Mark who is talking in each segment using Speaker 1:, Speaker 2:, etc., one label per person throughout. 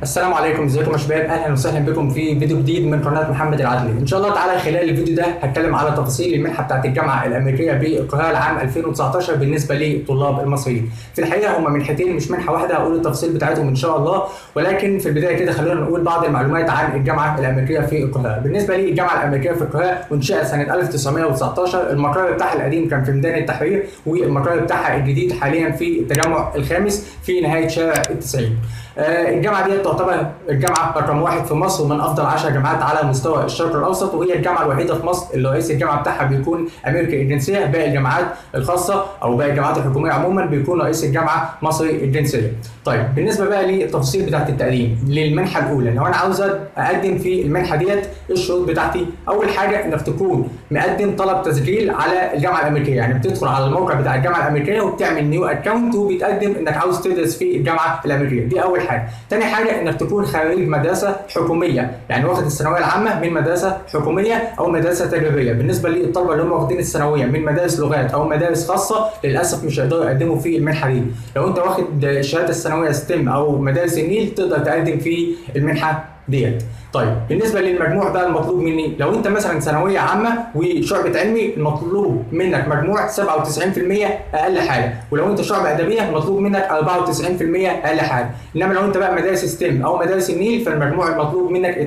Speaker 1: السلام عليكم ازيكم يا شباب اهلا وسهلا بكم في فيديو جديد من قناه محمد العدلي ان شاء الله تعالى خلال الفيديو ده هتكلم على تفاصيل المنحه بتاعت الجامعه الامريكيه بالقاهره العام 2019 بالنسبه للطلاب المصريين في الحقيقه هم منحتين مش منحه واحده هقول التفاصيل بتاعتهم ان شاء الله ولكن في البدايه كده خلونا نقول بعض المعلومات عن الجامعه الامريكيه في القاهره بالنسبه للجامعه الامريكيه في القاهره انشئت سنه 1919 المقر بتاعها القديم كان في ميدان التحرير والمقر بتاعها الجديد حاليا في التجمع الخامس في نهايه شارع التسعين آه، الجامعه دي تعتبر الجامعه رقم واحد في مصر ومن افضل 10 جامعات على مستوى الشرق الاوسط وهي الجامعه الوحيده في مصر اللي رئيس الجامعه بتاعها بيكون امريكي الجنسيه باقي الجامعات الخاصه او باقي الجامعات الحكوميه عموما بيكون رئيس الجامعه مصري الجنسيه. طيب بالنسبه بقى للتفاصيل بتاعت التقديم للمنحه الاولى لو انا عاوز اقدم في المنحه ديت ايه الشروط بتاعتي؟ اول حاجه انك تكون مقدم طلب تسجيل على الجامعه الامريكيه يعني بتدخل على الموقع بتاع الجامعه الامريكيه وبتعمل نيو اكونت وبتقدم انك عاوز تدرس في الجامعه الامريكيه دي اول حاجه. تاني حاجه انك تكون خريج مدرسه حكوميه يعني واخد الثانويه العامه من مدرسه حكوميه او مدرسه تجريبيه بالنسبه للطلبه اللي هم واخدين الثانويه من مدارس لغات او مدارس خاصه للاسف مش هيقدروا يقدموا في المنحه دي لو انت واخد الشهاده الثانويه ستيم او مدارس النيل تقدر تقدم في المنحه ديت طيب بالنسبه للمجموع ده المطلوب مني لو انت مثلا ثانويه عامه وشعبه علمي المطلوب منك مجموع 97% اقل حاجه ولو انت شعبه ادبيه مطلوب منك 94% اقل حاجه انما لو انت بقى مدارس ستيم او مدارس النيل فالمجموع المطلوب منك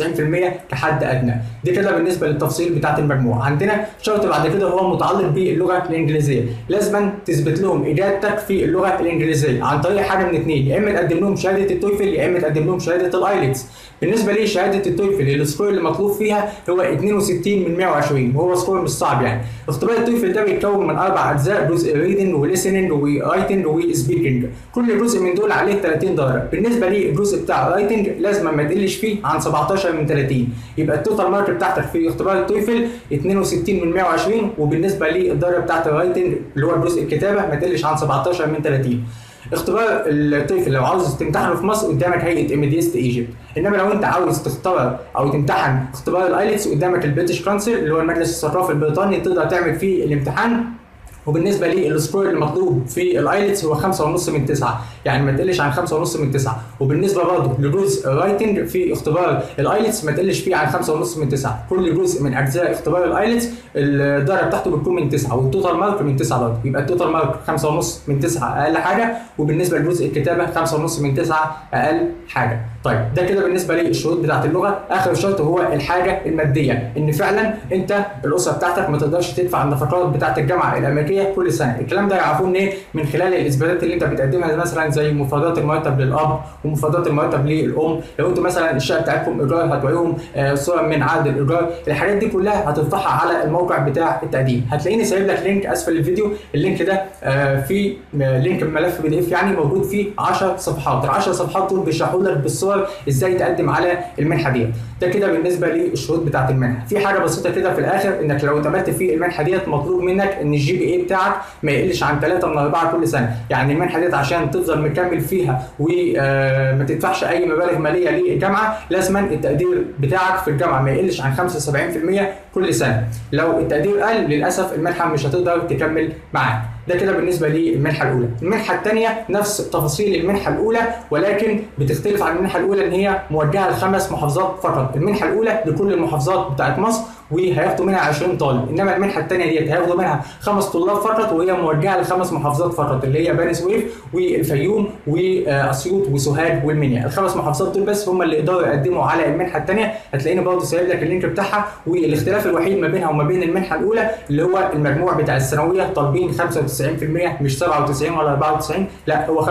Speaker 1: 92% كحد ادنى دي كده بالنسبه للتفصيل بتاعت المجموع عندنا شرط بعد كده هو متعلق باللغه الانجليزيه لازما تثبت لهم اجابتك في اللغه الانجليزيه عن طريق حاجه من اثنين يا اما تقدم لهم شهاده التويفل يا اما تقدم لهم شهاده الايلتس بالنسبه لي شهاده التويفل السكور اللي مطلوب فيها هو 62 من 120 وهو سكور مش صعب يعني اختبار التويفل ده بيتكون من اربع اجزاء جزء ريدنج وليسننج ورايتنج وسبيكنج كل جزء من دول عليه 30 درجه بالنسبه لي الجزء بتاع الرايتنج لازم ما تقلش فيه عن 17 من 30 يبقى التوتال مارك بتاعتك في اختبار التويفل 62 من 120 وبالنسبه للدرجه بتاعت الرايتنج اللي هو الجزء الكتابه ما تقلش عن 17 من 30 اختبار الطفل لو عاوز تمتحنه في مصر قدامك هيئه اميديست ايجيبت انما لو انت عاوز تختبر او تمتحن اختبار الايلتس قدامك البريتش كونسل اللي هو المجلس الثقافي البريطاني تقدر تعمل فيه الامتحان وبالنسبه لي السكور المطلوب في الايلتس هو 5.5 من 9 يعني ما تقلش عن 5.5 من 9 وبالنسبه برضه لجزء الرايتنج في اختبار الايلتس ما تقلش فيه عن 5.5 من 9 كل جزء من اجزاء اختبار الايلتس الدرجه بتاعته بتكون من 9 والتوتال مارك من 9 برضه يبقى التوتال مارك 5.5 من 9 اقل حاجه وبالنسبه لجزء الكتابه 5.5 من 9 اقل حاجه طيب ده كده بالنسبه للشروط بتاعت اللغه اخر شرط هو الحاجه الماديه ان فعلا انت الاسره بتاعتك ما تقدرش تدفع النفقات بتاعت الجامعه الامريكيه كل سنه الكلام ده يعرفوه منين من خلال الاثباتات اللي انت بتقدمها مثلا زي مفردات المرتب للاب ومفردات المرتب للام لو انتوا مثلا الشقه بتاعتكم ايجار هتوريهم صور من عقد الايجار الحاجات دي كلها هترفعها على الموقع بتاع التقديم هتلاقيني سايب لك لينك اسفل الفيديو اللينك ده في لينك ملف بي دي اف يعني موجود فيه 10 صفحات ال 10 صفحات دول بيشرحوا لك بالصور ازاي تقدم على المنحه ديت ده كده بالنسبه للشروط بتاعت المنحه في حاجه بسيطه كده في الاخر انك لو اتقبلت في المنحه ديت مطلوب منك ان الجي بي اي بتاعك ما يقلش عن 3 من 4 كل سنه يعني المنحه ديت عشان تفضل مكمل فيها وما تدفعش اي مبالغ ماليه للجامعه لازما التقدير بتاعك في الجامعه ما يقلش عن 75% كل سنه لو التقدير قل للاسف المنحه مش هتقدر تكمل معاك ده كده بالنسبه للمنحه الاولى المنحه الثانيه نفس تفاصيل المنحه الاولى ولكن بتختلف عن المنحه الاولى ان هي موجهه لخمس محافظات فقط المنحه الاولى لكل المحافظات بتاعت مصر وهياخدوا منها 20 طالب انما المنحه الثانيه ديت هياخدوا منها خمس طلاب فقط وهي موجهه لخمس محافظات فقط اللي هي بني سويف والفيوم واسيوط وسوهاج والمنيا الخمس محافظات دول بس هم اللي يقدروا يقدموا على المنحه الثانيه هتلاقيني برضه سايب لك اللينك بتاعها والاختلاف الوحيد ما بينها وما بين المنحه الاولى اللي هو المجموع بتاع الثانويه طالبين 95% مش 97 ولا 94 لا هو 95%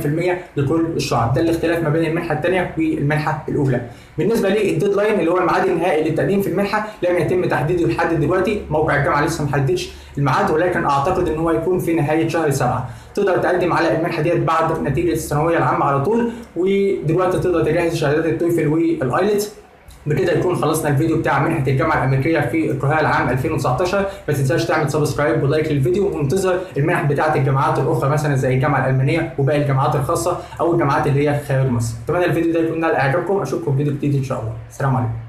Speaker 1: لكل الشعب ده الاختلاف ما بين المنحه الثانيه والمنحه الاولى بالنسبه للديدلاين اللي هو الميعاد النهائي للتقديم في المنحه لم يتم تحديده لحد دلوقتي موقع الجامعه لسه ما حددش الميعاد ولكن اعتقد ان هو يكون في نهايه شهر سبعه تقدر تقدم على المنحه ديت بعد نتيجه الثانويه العامه على طول ودلوقتي تقدر تجهز شهادات التويفل والايلتس بكده يكون خلصنا الفيديو بتاع منحه الجامعه الامريكيه في القاهره العام 2019 ما تنساش تعمل سبسكرايب ولايك للفيديو وانتظر المنح بتاعه الجامعات الاخرى مثلا زي الجامعه الالمانيه وباقي الجامعات الخاصه او الجامعات اللي هي خارج مصر اتمنى الفيديو ده يكون نال اعجابكم اشوفكم في فيديو جديد ان شاء الله السلام عليكم